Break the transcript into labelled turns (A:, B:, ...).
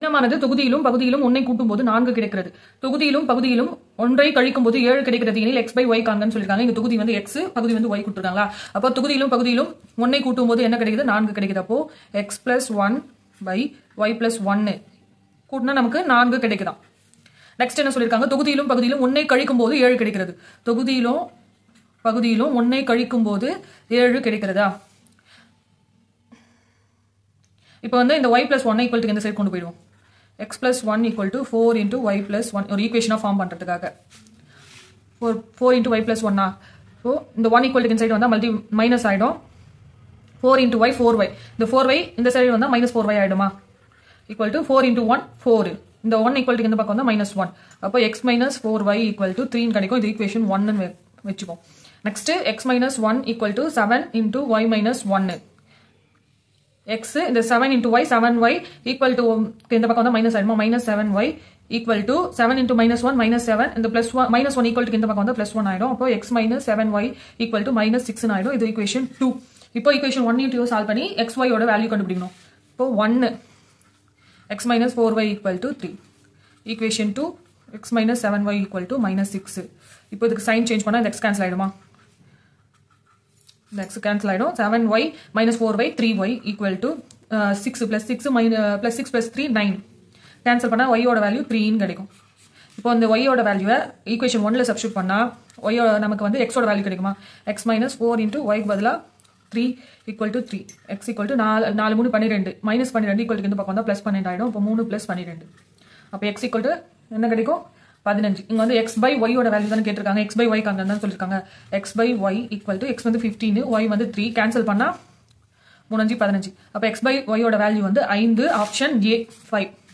A: சின்னமானது தொகுதியிலும் பகுதியிலும் ஒன்றை கூட்டும் போது நான்கு கிடைக்கிறது தொகுதியிலும் பகுதியிலும் ஒன்றை கழிக்கும் போது ஏழு கிடைக்கிறது எனில் எக்ஸ் பை ஒய் காங்கன்னு சொல்லிருக்காங்க இங்க தொகுதி வந்து எக்ஸ் பகுதி வந்து ஒய் கொடுத்துருக்காங்களா அப்போ தொகுதியிலும் பகுதியிலும் ஒன்றை கூட்டும் போது என்ன கிடைக்குது நான்கு கிடைக்குது அப்போ X plus one by Y plus ஒன்னு கூட்டினா நமக்கு நான்கு கிடைக்குதாம் நெக்ஸ்ட் என்ன சொல்லியிருக்காங்க தொகுதியிலும் பகுதியிலும் ஒன்றை கழிக்கும் போது ஏழு கிடைக்கிறது தொகுதியிலும் பகுதியிலும் ஒன்றை கழிக்கும் போது ஏழு கிடைக்கிறதா இப்போ வந்து இந்த Y plus one equal to எந்த சைடு கொண்டு போயிடுவோம் X plus one equal to four into Y plus one ஒரு ஈக்குவேஷனாக ஃபார்ம் பண்ணுறதுக்காக four four into Y plus ஒன்னா ஸோ இந்த ஒன் ஈக்குவல் டு இந்த சைடு வந்தால் மல்டி மைனஸ் ஆகிடும் four into Y four Y இந்த ஃபோர் ஒய் இந்த சைடு வந்தால் மைனஸ் ஃபோர் ஒய் ஆகிடுமா equal to four into one four இந்த ஒன் ஈக்குவல் டு இந்த பக்கம் வந்தால் மைனஸ் ஒன் அப்போ X minus four Y equal to த்ரீன்னு கிடைக்கும் இது ஈக்குவேஷன் ஒன்னு வச்சுப்போம் next X minus one equal to seven into Y minus ஒன்னு எக்ஸ் இந்த seven into Y seven Y equal to இந்த பக்கம் வந்து மைனஸ் ஆயிடுமா minus seven Y equal to seven into minus one minus seven இந்த plus one minus one equal to இந்த பக்கம் வந்து பிளஸ் ஒன் ஆயிடும் அப்போ X minus seven Y equal to minus six ஆயிடும் இது ஈக்குவேஷன் டூ இப்போ ஈக்குவேஷன் ஒன் டூ சால்வ் பண்ணி எக்ஸ் ஒய்யோட வேல்யூ கண்டுபிடிக்கணும் இப்போ ஒன்னு X minus four Y equal to three equation two X minus seven Y equal to minus six இப்போ இதுக்கு சைன் சேஞ்ச் பண்ணால் இந்த எக்ஸ் கேன்சல் ஆயிடுமா இந்த எக்ஸ் கேன்சல் ஆகிடும் seven Y minus four Y three Y equal to six plus six minus plus six plus three nine cancel பண்ணால் ஒய்யோட value த்ரீன்னு கிடைக்கும் இப்போ இந்த ஒய்யோட வேல்யூவை ஈக்குவேஷன் ஒன்ல சப்ஸ்டியூட் பண்ணால் ஒய்யோட நமக்கு வந்து எக்ஸோட வேல்யூ கிடைக்குமா எக்ஸ் மைனஸ் ஃபோர் இன்ட்டு ஒய்க்கு பதிலாக three equal to three X equal to நாலு நாலு மூணு பன்னிரெண்டு மைனஸ் பன்னிரெண்டு ஈக்குவல் டு இந்த பக்கம் வந்தால் ப்ளஸ் பன்னெண்டு ஆகிடும் இப்போ மூணு ப்ளஸ் பன்னிரெண்டு அப்போ எக்ஸ் ஈக்குவல் டு என்ன கிடைக்கும் பதினஞ்சு இங்க வந்து எக்ஸ் பை ஒய்யோட வேல்யூ தான் கேட்டிருக்காங்க எக்ஸ் பை ஒய் காங்க தான் சொல்லியிருக்காங்க X by Y equal to X வந்து ஃபிஃப்டீன் ஒய் வந்து த்ரீ கேன்சல் பண்ணா மூணஞ்சு பதினஞ்சு அப்போ எக்ஸ் பை ஒய்யோட வேல்யூ வந்து ஐந்து ஆப்ஷன் ஏ ஃபைவ்